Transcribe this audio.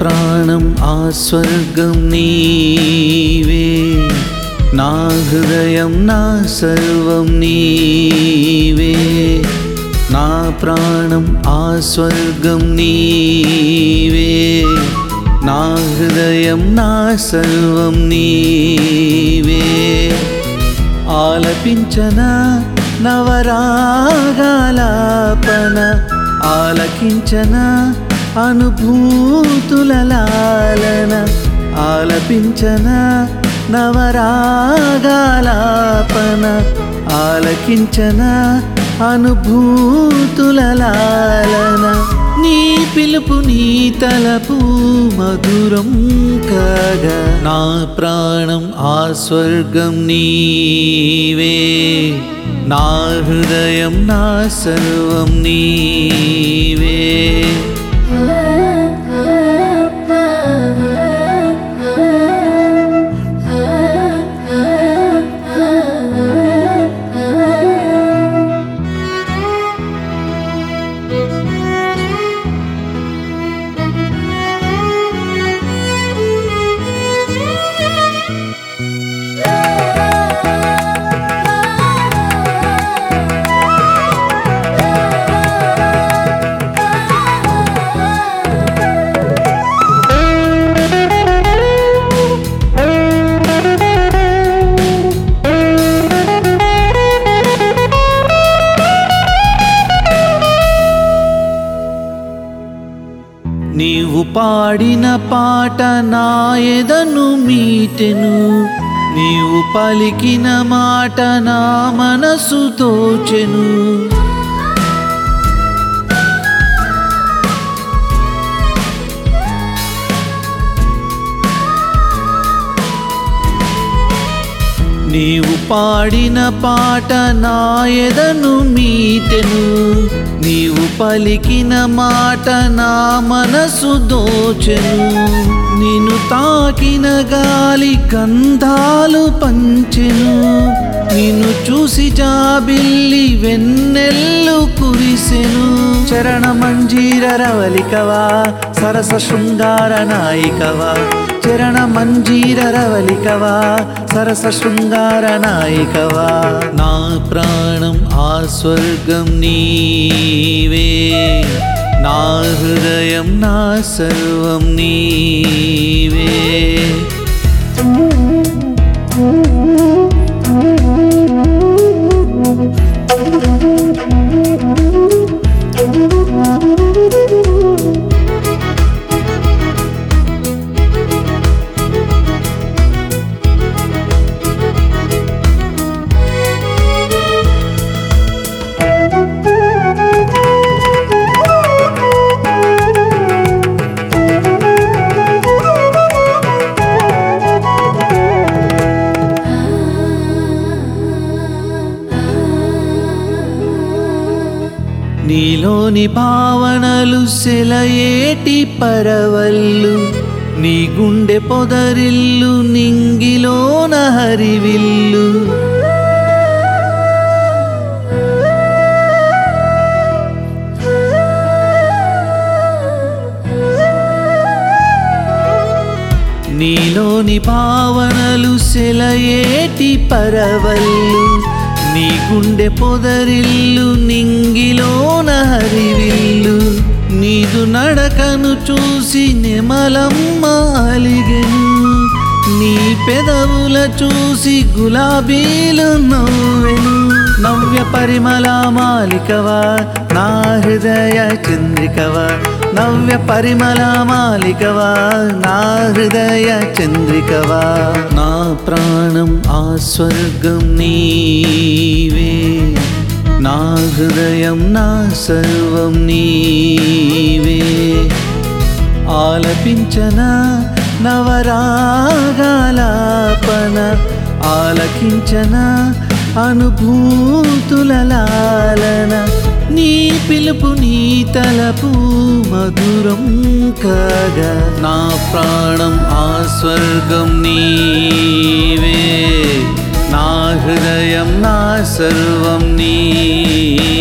ప్రాణం ఆ స్వర్గం నీవే నా హృదయం నా సర్వం నీవే నా ప్రాణం ఆ స్వర్గం నీవే నా హృదయం నా సర్వం నీవే ఆలపించన నవరాగాలాపన ఆలకించన అనుభూతుల లాలన ఆలపించన నవరాగాలాపన ఆలకించన అనుభూతుల లాలన నీ పిలుపు నీ తలపు మధురం కాగా నా ప్రాణం ఆ స్వర్గం నీవే నా హృదయం నా సర్వం నీవే నీవు పాడిన పాట నా ఎదను మీటెను నీవు పలికిన మాట నా మనసు తోచెను నీవు పాడిన పాట నా ఎదను మీటెను నీవు పలికిన మాట నా మనసు దోచెను నిన్ను తాకిన గాలి గంధాలు పంచెను నిన్ను చూసి జాబిల్లి వెన్నెల్లు కురిసెను చరణ మంజీర రవలికవా సరస శృంగార నాయికవా చరణ మంజీర రవలికవా సరస శృంగార నాయికవా నా ప్రాణం ఆ స్వర్గం నీవే నా హృదయం నా సర్వం నీవే నీలోని భావనలు సెలయేటి పరవల్లు నీ గుండె పొదరిల్లు నింగిలోన హరివిల్లు నీలోని భావనలు సెలయేటి పరవల్లు నీ గుండె పొదరిల్లు నింగిలోన హరివిల్లు నీదు నడకను చూసి నెమలమ్మ అలిగెను నీ పెదవుల చూసి గులాబీలు నవ్వెను నవ్య పరిమళ మాలికవా నా హృదయ చంద్రికవా నవ్య పరిమళ మాలికవా నా హృదయ చంద్రికవా నా ప్రాణం ఆ స్వర్గం నీవే నా హృదయం నా సర్వం నీవే ఆలపించన నవరాగాలాపన ఆలకించన అనుభూతుల లాలన నీ పిలుపు నీ తలపు మధురం కాగా నా ప్రాణం ఆ స్వర్గం నీవే నా హృదయం నా సర్వం నీవే